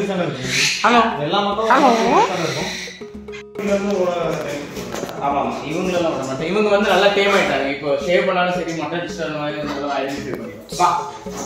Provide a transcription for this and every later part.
தானே இருக்கும் ஹலோ எல்லா மக்களும் Hello. தானே இருக்கும் இங்க இருந்து ஒரு ஆமா ஆமா இவங்களெல்லாம் விட மாட்டேன் இவங்க வந்து நல்லா டேம் ஆயிட்டாங்க இப்போ ஷேவ் பண்ணாலும் சரி மட்டன் டிஸ்டர் மாதிரி வந்து நல்லா ஐடென்டிஃபை பண்ணிடுவோம் வா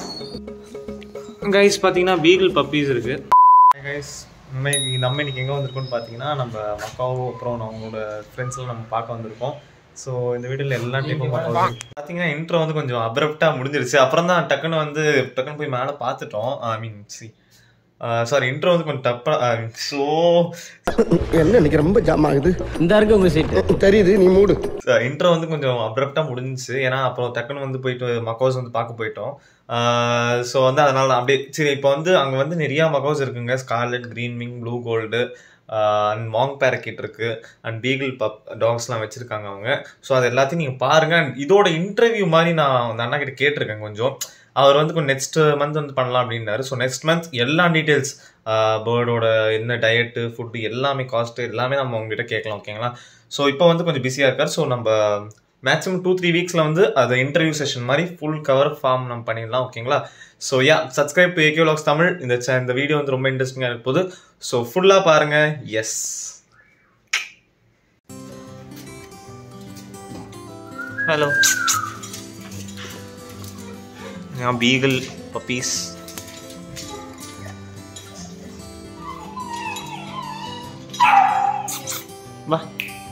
கைஸ் பார்த்தீங்கன்னா பீகிள் பப்பீஸ் இருக்கு கைஸ் நம்ம இன்னைக்கு நம்ம இன்னைக்கு எங்கே வந்திருக்கோம்னு பார்த்தீங்கன்னா நம்ம மக்காவோ அப்புறம் அவங்களோட ஃப்ரெண்ட்ஸ்லாம் நம்ம பார்க்க வந்திருக்கோம் ஸோ இந்த வீடியோவில் எல்லா டைப்பும் பார்த்தீங்கன்னா இன்ட்ரோ வந்து கொஞ்சம் அப்ரப்டாக முடிஞ்சிருச்சு அப்புறம் தான் டக்குன்னு வந்து டக்குன்னு போய் மேலே பார்த்துட்டோம் ஐ மீன் சி சாரி இன்ட்ரோ வந்து கொஞ்சம் டப்பாக ஸோ என்ன இன்னைக்கு ரொம்ப ஜாம் ஆகுது இந்த இருக்கு உங்க சீட்டு தெரியுது நீ மூடு இன்ட்ரோ வந்து கொஞ்சம் அப்ரப்டாக முடிஞ்சுச்சு ஏன்னா அப்புறம் டக்குன்னு வந்து போயிட்டு மக்காஸ் வந்து பார்க்க போயிட்டோம் ஸோ வந்து அதனால அப்படியே சரி இப்போ வந்து அங்கே வந்து நிறையா மக்காஸ் இருக்குங்க scarlet green wing blue gold and monk parakeet இருக்கு அண்ட் பீகிள் பப் டாக்ஸ்லாம் வச்சிருக்காங்க அவங்க ஸோ அது எல்லாத்தையும் நீங்கள் பாருங்க And இதோட இன்டர்வியூ மாதிரி நான் அந்த அண்ணா கிட்ட கேட்டிருக்கேன் கொஞ்சம் அவர் வந்து கொஞ்சம் நெக்ஸ்ட் மந்த் வந்து பண்ணலாம் அப்படின்னாரு ஸோ நெக்ஸ்ட் மந்த் எல்லா டீட்டெயில்ஸ் பேர்டோட என்ன டயட்டு ஃபுட்டு எல்லாமே காஸ்ட்டு எல்லாமே நம்ம உங்ககிட்ட கேட்கலாம் ஓகேங்களா ஸோ இப்போ வந்து கொஞ்சம் பிஸியாக இருக்கார் ஸோ நம்ம மேக்ஸிமம் டூ த்ரீ வீக்ஸில் வந்து அது இன்டர்வியூ செஷன் மாதிரி ஃபுல் கவர் ஃபார்ம் நம்ம பண்ணிடலாம் ஓகேங்களா so yeah subscribe to AK vlogs தமிழ் இந்த cha- இந்த வீடியோ வந்து ரொம்ப இன்ட்ரெஸ்டிங்காக இருக்க போகுது ஸோ ஃபுல்லாக பாருங்க எஸ் ஹலோ பீகிள் பப்பீஸ் வா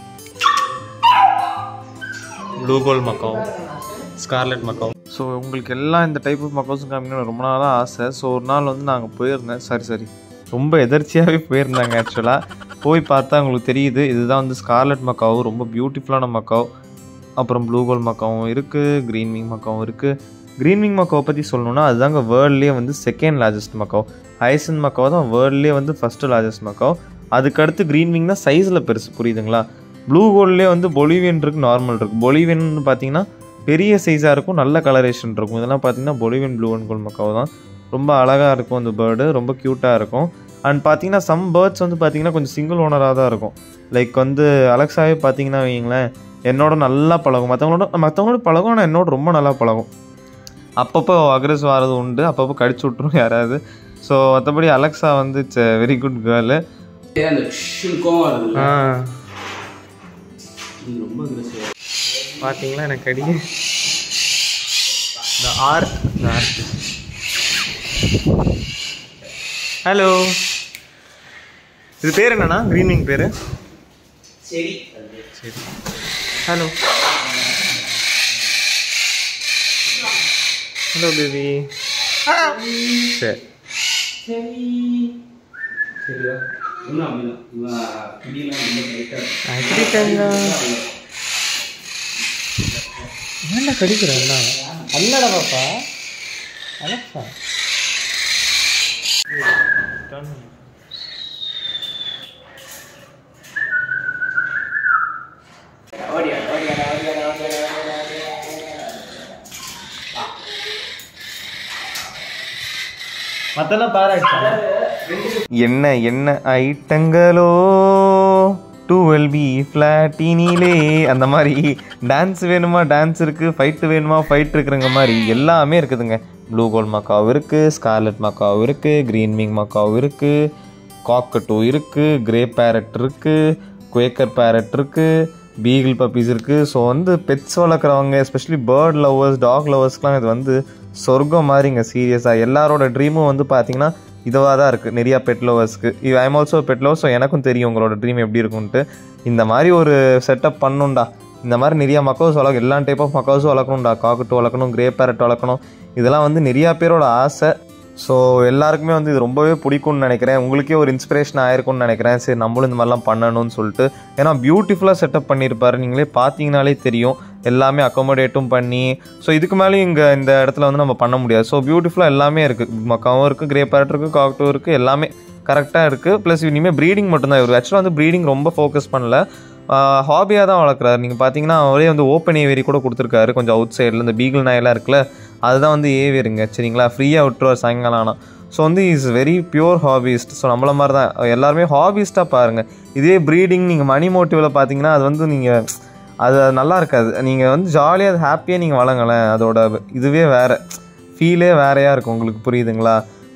ப்ளூ கோல் மக்காவும் ஸ்கார்லெட் மக்காவும் ஸோ உங்களுக்கு எல்லாம் இந்த டைப் ஆஃப் மக்காஸும் காமிக்கணும்னு ரொம்ப நாளாக ஆசை ஸோ ஒரு நாள் வந்து நாங்கள் போயிருந்தேன் சரி சரி ரொம்ப எதர்ச்சியாகவே போயிருந்தாங்க ஆக்சுவலாக போய் பார்த்தா உங்களுக்கு தெரியுது இதுதான் வந்து ஸ்கார்லெட் மக்காவும் ரொம்ப பியூட்டிஃபுல்லான மக்காவ் அப்புறம் ப்ளூ கோல் மக்காவும் இருக்குது க்ரீன் விங் மக்காவும் இருக்குது க்ரீன் விங் மக்காவை பற்றி சொல்லணும்னா அதுதாங்க வேர்ல்ட்லேயே வந்து second largest macaw hyacinth macaw தான் வேர்ல்ட்லேயே வந்து ஃபஸ்ட்டு லார்ஜஸ்ட் மக்காவ் அதுக்கடுத்து க்ரீன் விங் தான் சைஸில் பெருசு புரியுதுங்களா ப்ளூ கோல்ட்லேயே வந்து பொலிவியன் இருக்குது நார்மல் இருக்குது பொலிவியன் பார்த்தீங்கன்னா பெரிய சைஸாக இருக்கும் நல்ல கலரேஷன் இருக்கும் இதெல்லாம் பார்த்தீங்கன்னா Bolivian blue and gold macaw தான் ரொம்ப அழகாக இருக்கும் அந்த பேர்டு ரொம்ப க்யூட்டாக இருக்கும் அண்ட் பார்த்தீங்கன்னா சம் பேர்ட்ஸ் வந்து பார்த்தீங்கன்னா கொஞ்சம் சிங்கிள் ஓனராக தான் இருக்கும் லைக் வந்து அலெக்ஸாவே பார்த்தீங்கன்னா வைங்களேன் என்னோட நல்லா பழகும் மற்றவங்களோட மற்றவங்களோட பழகும் ஆனால் என்னோட ரொம்ப நல்லா பழகும் அப்பப்போ அக்ரெஸ் ஆகிறது உண்டு அப்பப்போ கடிச்சு விட்ரும் யாராவது ஸோ மற்றபடி அலெக்ஸா வந்து இட்ஸ் வெரி குட் கேர்ளு அந்த ஷுல்கம் வருது இது ரொம்ப aggressive. பார்த்தீங்களா எனக்கு கடி இந்த ஆர் இந்த ஆர் ஹலோ இது பேர் என்னண்ணா க்ரீனிங் பேர் சரி சரி ஹலோ ஹலோ பேபி சரி சரி சரியா இன்னும் அப்படிதான் இவன் பிடிலாம் ரொம்ப டைட்டாக அடிக்கங்க ஏன்டா கடிக்கிறேன்னா அல்லடா பாப்பா அலெக்ஸா ஓடியா ஓடியா ஓடியா ஓடியா மத்தெல்லாம் பாராட்டா என்ன என்ன ஐட்டங்களோ டுவெல் பி ஃப்ளாட்டினிலே அந்த மாதிரி டான்ஸ் வேணுமா டான்ஸ் இருக்குது ஃபைட்டு வேணுமா ஃபைட் இருக்குறங்க மாதிரி எல்லாமே இருக்குதுங்க ப்ளூ கோல் மக்காவ் இருக்குது ஸ்கார்லெட் மக்காவ் இருக்குது க்ரீன் விங் மக்காவ் இருக்குது காக்கட்டோ இருக்குது கிரே பேரட் இருக்குது குவேக்கர் பேரட் இருக்குது பீகிள் பப்பீஸ் இருக்குது ஸோ வந்து பெட்ஸ் வளர்க்குறவங்க எஸ்பெஷலி பேர்ட் லவ்வர்ஸ் டாக் லவ்வர்ஸ்க்குலாம் இது வந்து சொர்க்கம் மாதிரிங்க சீரியஸாக எல்லாரோட ட்ரீமும் வந்து பார்த்தீங்கன்னா இதுவாக தான் இருக்குது நிறையா பெட் லவர்ஸ்க்கு I am also pet lover so எனக்கும் தெரியும் உங்களோட ட்ரீம் எப்படி இருக்கும்ன்ட்டு இந்த மாதிரி ஒரு செட்டப் பண்ணுண்டா இந்த மாதிரி நிறையா மக்கள்ஸ் வளர்க்க எல்லா டைப் ஆஃப் மக்கள்ஸும் வளர்க்கணும்டா காக்கட்டு வளர்க்கணும் கிரே பேரட் வளர்க்கணும் இதெல்லாம் வந்து நிறையா பேரோட ஆசை ஸோ எல்லாருக்குமே வந்து இது ரொம்பவே பிடிக்கும்னு நினைக்கிறேன் உங்களுக்கே ஒரு இன்ஸ்பிரேஷன் ஆயிருக்கும்னு நினைக்கிறேன் சரி நம்மளும் இந்த மாதிரிலாம் பண்ணணும்னு சொல்லிட்டு ஏன்னா பியூட்டிஃபுல்லாக செட்டப் பண்ணியிருப்பாரு நீங்களே பார்த்தீங்கனாலே தெரியும் எல்லாமே அக்கோமடேட்டும் பண்ணி ஸோ இதுக்கு மேலேயும் இங்கே இந்த இடத்துல வந்து நம்ம பண்ண முடியாது ஸோ பியூட்டிஃபுல்லாக எல்லாமே இருக்குது மக்காவும் இருக்குது கிரே பேரட் இருக்குது காக்டோ இருக்குது எல்லாமே கரெக்டாக இருக்குது ப்ளஸ் இனிமேல் ப்ரீடிங் மட்டும்தான் இவர் ஆக்சுவலாக வந்து ப்ரீடிங் ரொம்ப ஃபோக்கஸ் பண்ணல ஹாபியாக தான் வளர்க்குறாரு நீங்கள் பார்த்தீங்கன்னா அவரே வந்து ஓப்பன் ஏவேரி கூட கொடுத்துருக்காரு கொஞ்சம் அவுட் சைடில் இந்த பீகிள் நாயெல்லாம் இருக்குல்ல அதுதான் வந்து ஏவேருங்க சரிங்களா ஃப்ரீயாக விட்டுருவார் சாயங்காலம் ஆனால் ஸோ வந்து is very pure hobbyist so நம்மள மாதிரி தான் எல்லாருமே ஹாபிஸ்ட்டாக பாருங்கள் இதே ப்ரீடிங் நீங்கள் மணி மோட்டிவில் பார்த்தீங்கன்னா அது வந்து நீங்கள் அது நல்லா இருக்காது நீங்கள் வந்து ஜாலியாக அது ஹாப்பியாக நீங்கள் வளங்களேன் அதோட இதுவே வேறு ஃபீலே வேறையாக இருக்கும் உங்களுக்கு புரியுதுங்களா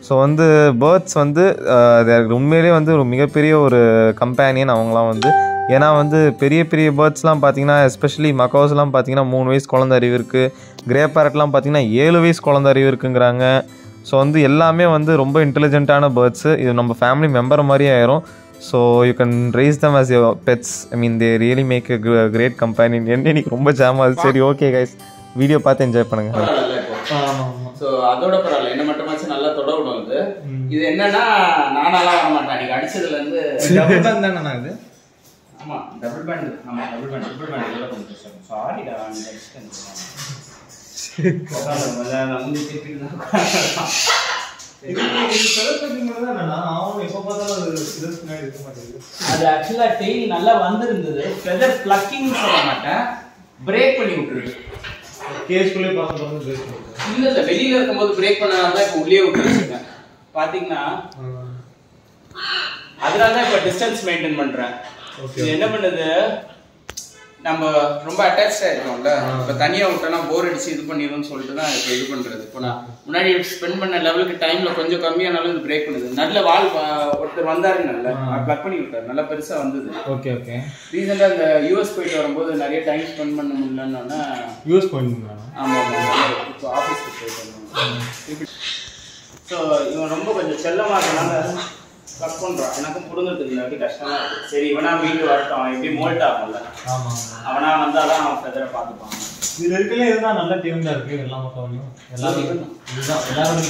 ஸோ வந்து பேர்ட்ஸ் வந்து அஹ், அது எனக்கு உண்மையிலேயே வந்து ஒரு மிகப்பெரிய ஒரு கம்பேனியன் அவங்களாம் வந்து ஏன்னா வந்து பெரிய பெரிய பேர்ட்ஸ்லாம் பார்த்தீங்கன்னா எஸ்பெஷலி மக்காஸ்லாம் பார்த்தீங்கன்னா மூணு வயசு குழந்த அறிவு இருக்குது கிரே பேரட்லாம் பார்த்தீங்கன்னா ஏழு வயசு குழந்த அறிவு இருக்குங்கிறாங்க ஸோ வந்து எல்லாமே வந்து ரொம்ப இன்டெலிஜென்ட்டான பேர்ட்ஸு இது நம்ம ஃபேமிலி மெம்பர் மாதிரியே ஆயிரும் so you can raise them as your pets I mean they really make a great company என்ன இன்னைக்கு ரொம்ப ஜாம் ஆகுது சரி ஓகே கைஸ் வீடியோ பார்த்து என்ஜாய் பண்ணுங்கள் பரவாயில்ல இப்போ ஸோ அதோட பரவாயில்ல என்ன மட்டுமாச்சும் நல்லா தொட விடும் இது இது என்னன்னா நானாலாம் வர மாட்டேன் அன்னைக்கு அடிச்சதுல இருந்து தானே இது ஆமா டபுள் பேண்ட் ஆமா டபுள் பேண்ட் டபுள் பேண்ட் இதெல்லாம் கொஞ்சம் கஷ்டம் சாரி டா அன்னைக்கு அடிச்சிட்டேன் நான் வந்து திருப்பி தான் அது ஆக்சுவலா டெய்ல் நல்லா வந்திருந்தது ஃபெதர் பிளக்கிங் சொல்ல மாட்டேன் பிரேக் பண்ணி விட்டுருக்கு இல்ல இல்ல வெளியில இருக்கும்போது பிரேக் பண்ணனால தான் இப்போ உள்ளே விட்டு வச்சிருக்கேன் பாத்தீங்கன்னா அதனால தான் இப்போ டிஸ்டன்ஸ் மெயின்டைன் பண்றேன் இது என்ன பண்ணுது நம்ம ரொம்ப அட்டாச்சாக இருக்கோம்ல இப்போ தனியா விட்டோம்னா போர் அடிச்சு இது பண்ணிடும்னு சொல்லிட்டு தான் இப்போ இது பண்றது இப்போ நான் முன்னாடி ஸ்பெண்ட் பண்ண லெவலுக்கு டைம்ல கொஞ்சம் கம்மியானாலும் இது பிரேக் பண்ணுது நல்ல வால் வ- ஒருத்தர் வந்தாரு நல்ல ப்ளக் பண்ணி விட்டாரு நல்லா பெருசா வந்தது ஓகே ஓகே ரீசெண்டா இந்த யூஎஸ் போயிட்டு வரும்போது நிறைய டைம் ஸ்பெண்ட் பண்ண முடியலன்னா யூஸ் பண்ணுங்க ஆமா ஆமா இப்போ ஆஃபீஸ்க்கு போயிட்டு ஸோ இவன் ரொம்ப கொஞ்சம் செல்லமா இருக்கனால கட் பண்றான் எனக்கும் புடுங்கிறதுக்கு இல்லாட்டி கஷ்டமா இருக்கு சரி இவனா வீட்டு வரட்டும் அவன் எப்படி மோல்ட் ஆகும்ல ஆமா அவனா வந்தாதான் அவன் ஃபெதரை பார்த்துப்பான் இதுல இருக்கல இதுதான் நல்ல டீம் தான் இருக்கு எல்லா மக்களையும் எல்லாரும் இதுதான் எல்லாரும்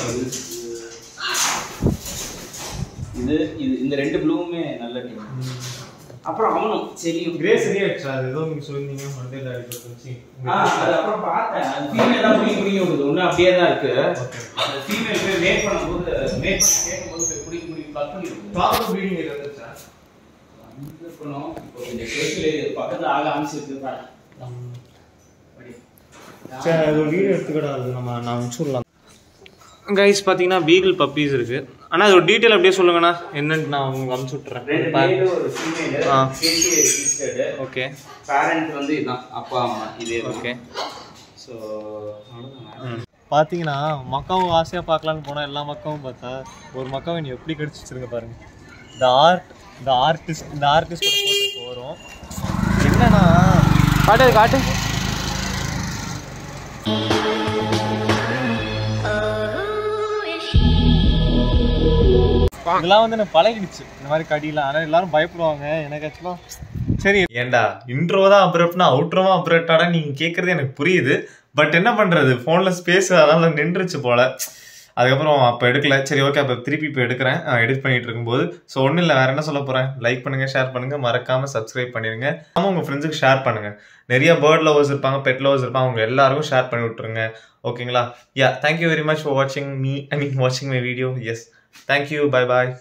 இது இது இந்த ரெண்டு ப்ளூவுமே நல்ல டீம் அப்புறம் அவனும் சரி கிரே சரியாயிடுச்சு அது ஏதோ நீங்க சொல்லிருந்தீங்க மண்டேல அடிக்கிறது வச்சு ஆ, அது அப்புறம் பார்த்தேன் அது ஃபீமேல் தான் புடிங்கி புடிங்கி விடுது ஒன்றும் அப்படியே தான் இருக்கு அந்த ஃபீமேல் போய் மேட் பண்ணும்போது மேட் பண்ணி கேட்கும்போது போய் புடிங்கி புடிங்கி ப்ளக் பண்ணி விடுது ப்ராப்பர் ப்ரீடிங் இது வந்துச்சா இருக்கணும் இப்போ கொஞ்சம் கேட்கல இது பக்கத்துல ஆக ஆரம்பிச்சிருக்கு பாரு படி. சரி அது ஒரு வீடியோ எடுத்துக்கடா அது நம்ம நான் அனுப்பிச்சுடலாம் கைஸ் பார்த்தீங்கன்னா பீகிள் பப்பீஸ் இருக்கு ஆனால் அது ஒரு டீட்டெயில் அப்படியே சொல்லுங்கண்ணா என்னன்னு நான் உங்களுக்கு அனுப்பிச்சு ரெண்டு விட்டுறேன் male, ஒரு female, ah. KCA registered. Okay parent வந்து இதுதான் அப்பா அம்மா இதே ஓகே ஸோ அவ்வளோதான் பார்த்தீங்கன்னா மக்காவும் ஆசையாக பார்க்கலான்னு போனால் எல்லா மக்காவும் பார்த்தா ஒரு மக்காவை நீ எப்படி கடிச்சு வச்சிருங்க பாருங்க இந்த ஆர்ட் இந்த ஆர்டிஸ்ட் இந்த ஆர்டிஸ்டோட ஃபோட்டோ இப்போ வரும் என்னன்னா காட்டு காட்டு இதெல்லாம் வந்து எனக்கு பழகிடுச்சு இந்த மாதிரி கடியெல்லாம் ஆனால் எல்லாரும் பயப்படுவாங்க எனக்கு ஆக்சுவலாக சரி ஏண்டா இன்ட்ரோ தான் அப்ரப்ட்னா அவுட்ரோவா அப்ரப்டாடா நீங்க கேட்கறது எனக்கு புரியுது பட் என்ன பண்றது போன்ல ஸ்பேஸ் அதனால நின்றுச்சு போல அதுக்கப்புறம் அப்போ எடுக்கல சரி ஓகே அப்போ திருப்பி இப்போ எடுக்கிறேன் எடிட் பண்ணிட்டு இருக்கும்போது ஸோ ஒன்றும் இல்லை வேற என்ன சொல்ல போறேன் லைக் பண்ணுங்க ஷேர் பண்ணுங்க மறக்காம சப்ஸ்கிரைப் பண்ணிருங்க ஆமா உங்க ஃப்ரெண்ட்ஸுக்கு ஷேர் பண்ணுங்க நிறைய பேர்ட் லவர்ஸ் இருப்பாங்க பெட் லவர்ஸ் இருப்பாங்க அவங்க எல்லாருக்கும் ஷேர் பண்ணி விட்டுருங்க ஓகேங்களா yeah thank you very much for வாட்சிங் மீ ஐ மீன் வாட்சிங் my video yes thank you bye bye